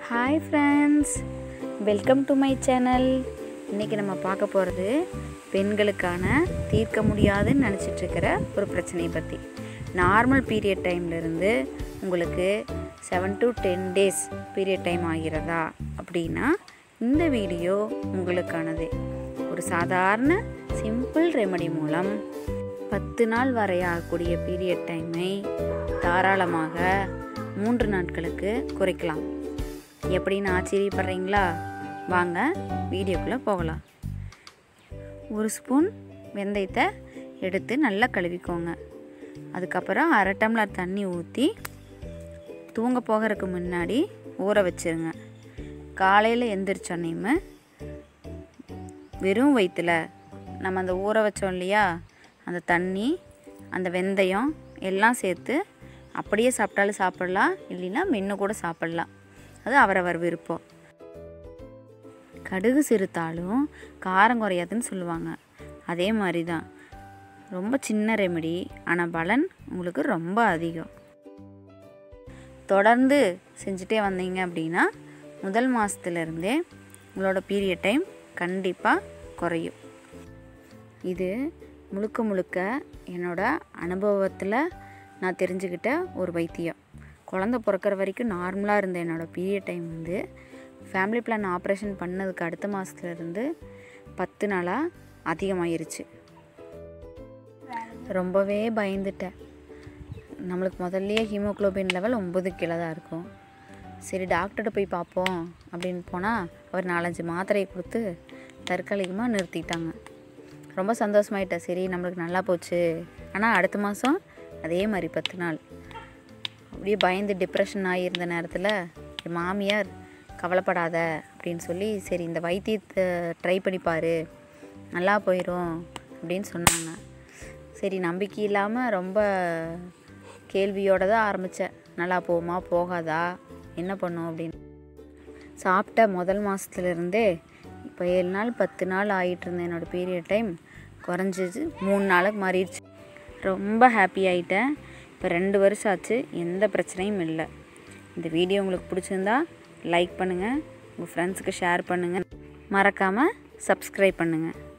hi friends welcome to my channel இன்றைக்கி நம்ம பார்க்க போகிறது பெண்களுக்கான தீர்க்க முடியாதுன்னு நினச்சிட்டு இருக்கிற ஒரு பிரச்சனையை பற்றி நார்மல் பீரியட் டைம்லேருந்து உங்களுக்கு seven to ten days period time ஆகிறதா அப்படின்னா இந்த வீடியோ உங்களுக்கானது ஒரு சாதாரண சிம்பிள் ரெமடி மூலம் பத்து நாள் வரை ஆகக்கூடிய பீரியட் டைமை தாராளமாக மூன்று நாட்களுக்கு குறைக்கலாம் எப்படின்னு ஆச்சரியப்படுறீங்களா வாங்க வீடியோக்குள்ளே போகலாம் ஒரு ஸ்பூன் வெந்தயத்தை எடுத்து நல்லா கழுவிக்கோங்க அதுக்கப்புறம் அரை டம்ளர் தண்ணி ஊற்றி தூங்க போகிறதுக்கு முன்னாடி ஊற வச்சிருங்க காலையில் எந்திரிச்சோன்னையுமே வெறும் வயிற்றில் நம்ம அந்த ஊற வச்சோம் இல்லையா அந்த தண்ணி அந்த வெந்தயம் எல்லாம் சேர்த்து அப்படியே சாப்பிட்டாலும் சாப்பிட்லாம் இல்லைன்னா மென்று கூட சாப்பிட்லாம் அது அவரவர் விருப்பம் கடுகு சிறுத்தாலும் காரம் குறையாதுன்னு சொல்லுவாங்க அதே மாதிரி தான் ரொம்ப சின்ன ரெமெடி ஆனால் பலன் உங்களுக்கு ரொம்ப அதிகம் தொடர்ந்து செஞ்சுட்டே வந்தீங்க அப்படின்னா முதல் மாதத்துலேருந்தே உங்களோட பீரியட் டைம் கண்டிப்பாக குறையும் இது முழுக்க முழுக்க என்னோட அனுபவத்தில் நான் தெரிஞ்சுக்கிட்ட ஒரு வைத்தியம் குழந்த பிறக்கிற வரைக்கும் நார்மலாக இருந்த என்னோடய பீரியட் டைம் வந்து ஃபேமிலி பிளான் ஆப்ரேஷன் பண்ணதுக்கு அடுத்த மாதத்துலேருந்து பத்து நாளாக அதிகமாயிருச்சு ரொம்பவே பயந்துட்டேன் நம்மளுக்கு முதல்லையே ஹீமோக்ளோபின் லெவல் ஒம்பது கிலோ தான் இருக்கும் சரி டாக்டர்கிட்ட போய் பார்ப்போம் அப்படின்னு போனால் அவர் நாலஞ்சு மாத்திரையை கொடுத்து தற்காலிகமாக நிறுத்திட்டாங்க ரொம்ப சந்தோஷமாயிட்டேன் சரி நம்மளுக்கு நல்லா போச்சு ஆனால் அடுத்த மாதம் அதே மாதிரி பத்து நாள் அப்படியே பயந்து டிப்ரெஷன் ஆகியிருந்த நேரத்தில் என் மாமியார் கவலைப்படாத அப்படின்னு சொல்லி சரி இந்த வைத்தியத்தை ட்ரை பண்ணிப்பார் நல்லா போயிடும் அப்படின்னு சொன்னாங்க சரி நம்பிக்கை இல்லாமல் ரொம்ப கேள்வியோடு தான் ஆரம்பித்தேன் நல்லா போகுமா போகாதா என்ன பண்ணும் அப்படின்னு சாப்பிட்ட முதல் மாதத்துலேருந்தே இப்போ ஏழு நாள் பத்து நாள் ஆகிட்டு இருந்த என்னோடய பீரியட் டைம் குறைஞ்சிச்சு மூணு நாளுக்கு மாறிடுச்சு ரொம்ப ஹாப்பி ஆகிட்டேன் இப்போ ரெண்டு வருஷம் ஆச்சு எந்த பிரச்சனையும் இல்லை இந்த வீடியோ உங்களுக்கு பிடிச்சிருந்தா லைக் பண்ணுங்கள் உங்கள் ஃப்ரெண்ட்ஸுக்கு ஷேர் பண்ணுங்கள் மறக்காமல் சப்ஸ்கிரைப் பண்ணுங்கள்